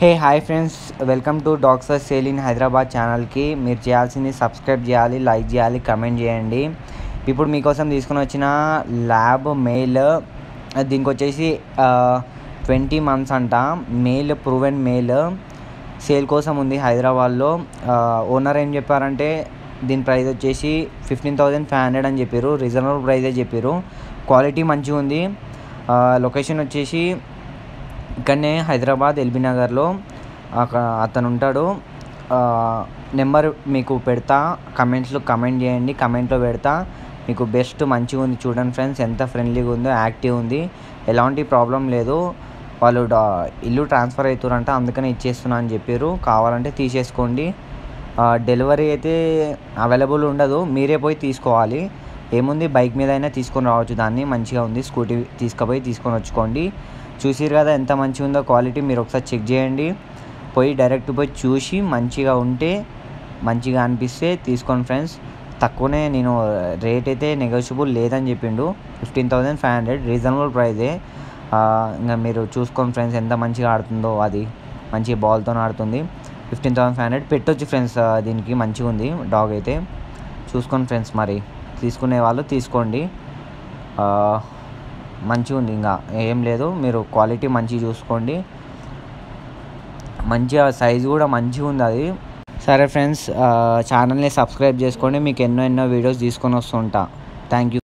hey hi friends welcome to dogs for sale in Hyderabad ఛానల్కి మీరు చేయాల్సింది సబ్స్క్రైబ్ చేయాలి లైక్ చేయాలి కమెంట్ చేయండి ఇప్పుడు మీకోసం తీసుకుని వచ్చిన ల్యాబ్ మెయిల్ దీనికి వచ్చేసి ట్వంటీ మంత్స్ అంట మెయిల్ ప్రూవెన్ మెయిల్ సేల్ కోసం ఉంది హైదరాబాద్లో ఓనర్ ఏం చెప్పారంటే దీని ప్రైస్ వచ్చేసి ఫిఫ్టీన్ థౌజండ్ ఫైవ్ హండ్రెడ్ అని చెప్పారు రీజనబుల్ ప్రైజే చెప్పారు క్వాలిటీ మంచిగా ఉంది లొకేషన్ వచ్చేసి ఇక్కడనే హైదరాబాద్ ఎల్బీ నగర్లో అక్కడ అతను ఉంటాడు నెంబర్ మీకు పెడతా కమెంట్స్లో కమెంట్ చేయండి కమెంట్లో పెడతా మీకు బెస్ట్ మంచిగా ఉంది చూడండి ఫ్రెండ్స్ ఎంత ఫ్రెండ్లీగా ఉందో యాక్టివ్ ఉంది ఎలాంటి ప్రాబ్లం లేదు వాళ్ళు డా- ఇల్లు ట్రాన్స్ఫర్ అవుతారంట అందుకని ఇచ్చేస్తున్నా అని చెప్పారు కావాలంటే తీసేసుకోండి డెలివరీ అయితే అవైలబుల్ ఉండదు మీరే పోయి తీసుకోవాలి ఏముంది బైక్ మీద అయినా తీసుకొని రావచ్చు దాన్ని మంచిగా ఉంది స్కూటీ తీసుకుపోయి తీసుకొని వచ్చుకోండి చూసిరు కదా ఎంత మంచిగా ఉందో క్వాలిటీ మీరు ఒకసారి చెక్ చేయండి పోయి డైరెక్ట్ పోయి చూసి మంచిగా ఉంటే మంచిగా అనిపిస్తే తీసుకోండి ఫ్రెండ్స్ తక్కువనే నేను రేట్ అయితే నెగోషియబుల్ లేదని చెప్పిండు fifteen thousand five hundred reasonable ప్రైజే ఇంకా మీరు చూసుకోండి ఫ్రెండ్స్ ఎంత మంచిగా ఆడుతుందో అది మంచి బాల్తో ఆడుతుంది ఫిఫ్టీన్ థౌసండ్ ఫైవ్ హండ్రెడ్ పెట్టొచ్చు ఫ్రెండ్స్ దీనికి మంచిగా ఉంది డాగ్ అయితే చూసుకోండి ఫ్రెండ్స్ మరి తీసుకునే వాళ్ళు తీసుకోండి ఆ, మంచిగా ఉంది ఇంకా ఏం లేదు మీరు క్వాలిటీ మంచిగా చూసుకోండి మంచిగా సైజు కూడా మంచిగా ఉంది అది సరే ఫ్రెండ్స్ ఛానల్ని సబ్స్క్రైబ్ చేసుకోండి మీకు ఎన్నో ఎన్నో వీడియోస్ తీసుకొని వస్తుంటా థ్యాంక్ యూ